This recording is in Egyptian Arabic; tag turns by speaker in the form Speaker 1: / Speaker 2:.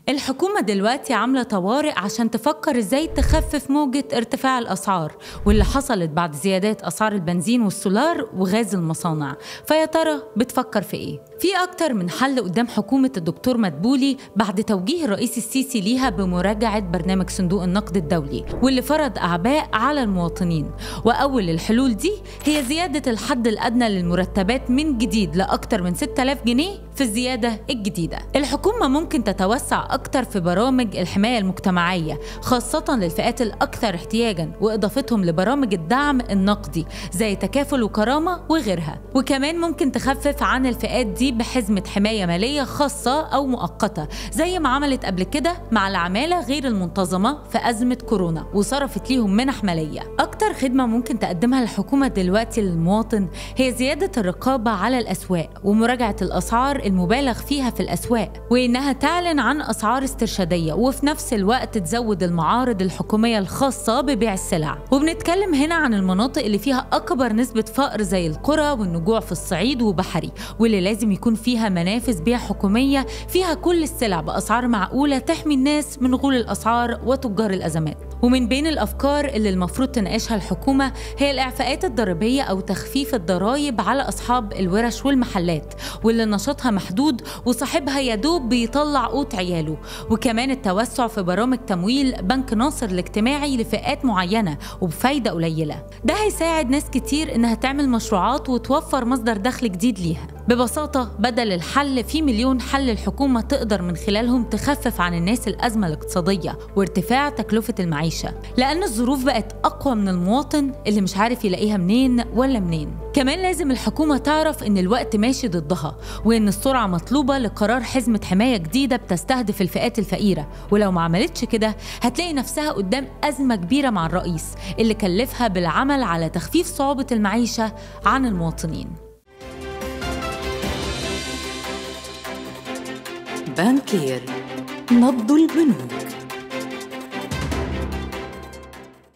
Speaker 1: الحكومة دلوقتي عاملة طوارئ عشان تفكر ازاي تخفف موجة ارتفاع الأسعار واللي حصلت بعد زيادات أسعار البنزين والسولار وغاز المصانع فيا ترى بتفكر في ايه؟ في أكتر من حل قدام حكومة الدكتور مدبولي بعد توجيه الرئيس السيسي ليها بمراجعة برنامج صندوق النقد الدولي واللي فرض أعباء على المواطنين وأول الحلول دي هي زيادة الحد الأدنى للمرتبات من جديد لأكتر من 6000 جنيه في الزيادة الجديدة الحكومة ممكن تتوسع أكتر في برامج الحماية المجتمعية خاصة للفئات الأكثر احتياجا وإضافتهم لبرامج الدعم النقدي زي تكافل وكرامة وغيرها وكمان ممكن تخفف عن الفئات دي بحزمة حماية مالية خاصة أو مؤقتة زي ما عملت قبل كده مع العمالة غير المنتظمة في أزمة كورونا وصرفت ليهم منح مالية أكتر خدمة ممكن تقدمها الحكومة دلوقتي للمواطن هي زيادة الرقابة على الأسواق ومراجعة الأسعار المبالغ فيها في الأسواق وإنها تعلن عن أسعار استرشادية وفي نفس الوقت تزود المعارض الحكومية الخاصة ببيع السلع وبنتكلم هنا عن المناطق اللي فيها أكبر نسبة فقر زي القرى والنجوع في الصعيد وبحري واللي لازم يكون فيها منافذ بيع حكومية فيها كل السلع بأسعار معقولة تحمي الناس من غول الأسعار وتجار الأزمات ومن بين الأفكار اللي المفروض تناقشها الحكومة هي الإعفاءات الضريبية أو تخفيف الضرائب على أصحاب الورش والمحلات واللي نشاطها محدود وصاحبها يدوب بيطلع قوت عياله وكمان التوسع في برامج تمويل بنك ناصر الاجتماعي لفئات معينة وبفايدة قليلة ده هيساعد ناس كتير إنها تعمل مشروعات وتوفر مصدر دخل جديد ليها ببساطة بدل الحل في مليون حل الحكومة تقدر من خلالهم تخفف عن الناس الأزمة الاقتصادية وارتفاع تكلفة المعيشة لأن الظروف بقت أقوى من المواطن اللي مش عارف يلاقيها منين ولا منين كمان لازم الحكومة تعرف إن الوقت ماشي ضدها وإن السرعة مطلوبة لقرار حزمة حماية جديدة بتستهدف الفئات الفقيرة ولو ما عملتش كده هتلاقي نفسها قدام أزمة كبيرة مع الرئيس اللي كلفها بالعمل على تخفيف صعوبة المعيشة عن المواطنين
Speaker 2: بانكير نبض البنوك